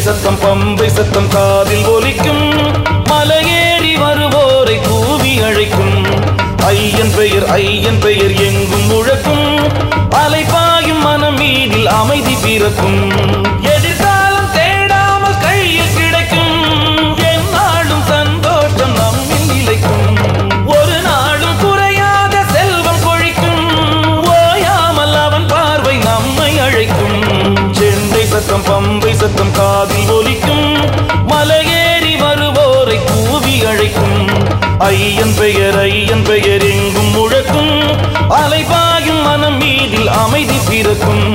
சத்தம் பம்பை சத்தம் காதில் ஒலிக்கும் மலையேறி வருவோரை கூவி அழைக்கும் ஐயன் பெயர் ஐயன் பெயர் எங்கும் முழக்கும் அலைபாயும் மனம் மீதில் அமைதி பிறக்கும் எதிர்காலம் தேடாமல் கையில் கிடைக்கும் எந்நாளும் சந்தோஷம் நம்மில் நிலைக்கும் ஒரு நாளும் குறையாத செல்வம் கொழிக்கும் ஓயாமல் அவன் பார்வை நம்மை அழைக்கும் செண்டை சத்தம் பம்பை சத்தம் காதில் ஒலிக்கும் மலையேறி வருவோரை கூவி அழைக்கும் ஐயன் பெயர் ஐயன் பெயர் எங்கும் முழக்கும் அலைபாயும் மனம் மீதில் அமைதி பிறக்கும்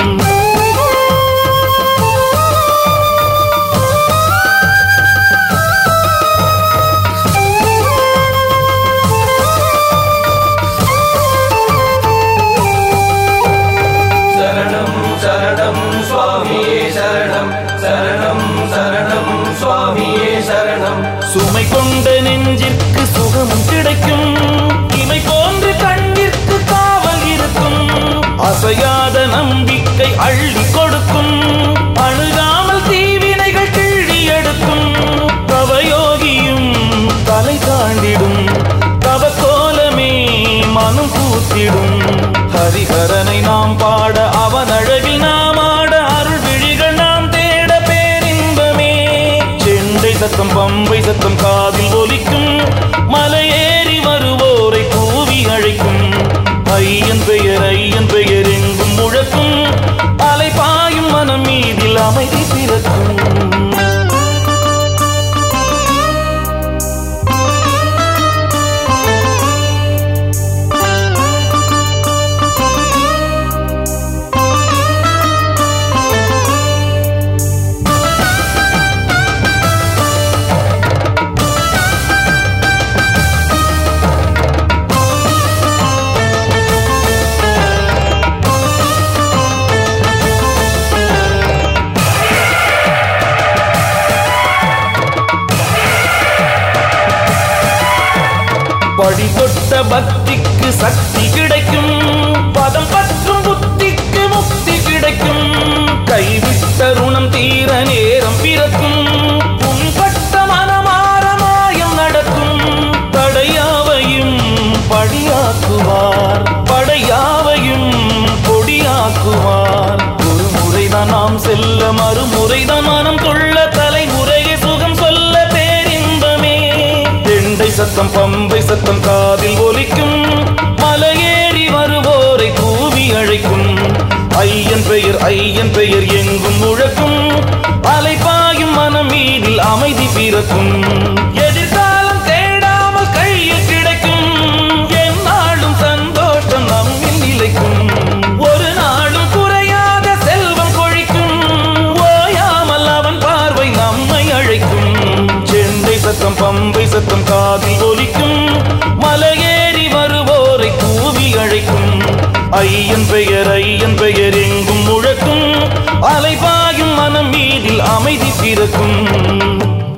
சரணம் சரணம் சுவாமியே சரணம் சரணம் சரணம் சுவாமியே சரணம் சுமை கொண்ட நெஞ்சிற்கு சுகமும் கிடைக்கும் இமை போன்று கண்ணிற்கு காவல் இருக்கும் அசையாத நம்பிக்கை அள்ளி கொடுக்கும் அணுகாமல் தீவினைகள் கிள்ளி எடுக்கும் தவயோகியும் தலை தாண்டிடும் தவக்கோலமே மனம் பூத்திடும் ஹரிஹரனை நாம் பாட அவன் அழகில் நாம் ஆட அருள் விழிகள் நாம் தேட பேரின்பமே செண்டை சத்தம் பம்பை சத்தம் காதில் ஒலிக்கும் மலையேறி வருவோரை கூவி அழைக்கும் ஐயன் பெயர் ஐயன் பெயர் எங்கும் முழக்கும் அலைபாயும் மனம் மீதில் அமைதி பிறக்கும் படி தொட்ட பக்திக்கு சக்தி கிடைக்கும் பதம் பற்றும் புத்திக்கு முக்தி கிடைக்கும் கைவிட்ட ருணம் தீர நேரம் பிறக்கும் புண்பட்ட மனமாற மாயம் நடக்கும் தடையாவையும் படியாக்குவார் படையாவையும் கொடியாக்குவார் ஒரு முறைதான் நாம் செல்ல மறுமுறைதான் மனம் கொள்ள தலைமுறையை சுகம் சொல்ல பேரின்பமே தெண்டை சத்தம் பம்பை சத்தம் காதில் ஒலிக்கும் மலையேறி வருவோரை கூவி அழைக்கும் ஐயன் பெயர் ஐயன் பெயர் எங்கும் முழக்கும் அலைபாயும் மனம் மீதில் அமைதி பிறக்கும் எதிர்காலம் தேடாமல் கையில் கிடைக்கும் எந்நாளும் சந்தோஷம் நம்மில் நிலைக்கும் ஒரு நாளும் குறையாத செல்வம் கொழிக்கும் ஓயாமல் அவன் பார்வை நம்மை அழைக்கும் செண்டை சத்தம் பம்பை சத்தம் காதில் ஒலிக்கும் மலையேறி வருவோரை கூவி அழைக்கும் ஐயன் பெயர் ஐயன் பெயர் எங்கும் முழக்கும் அலைபாயும் மனம் மீதில் அமைதி பிறக்கும்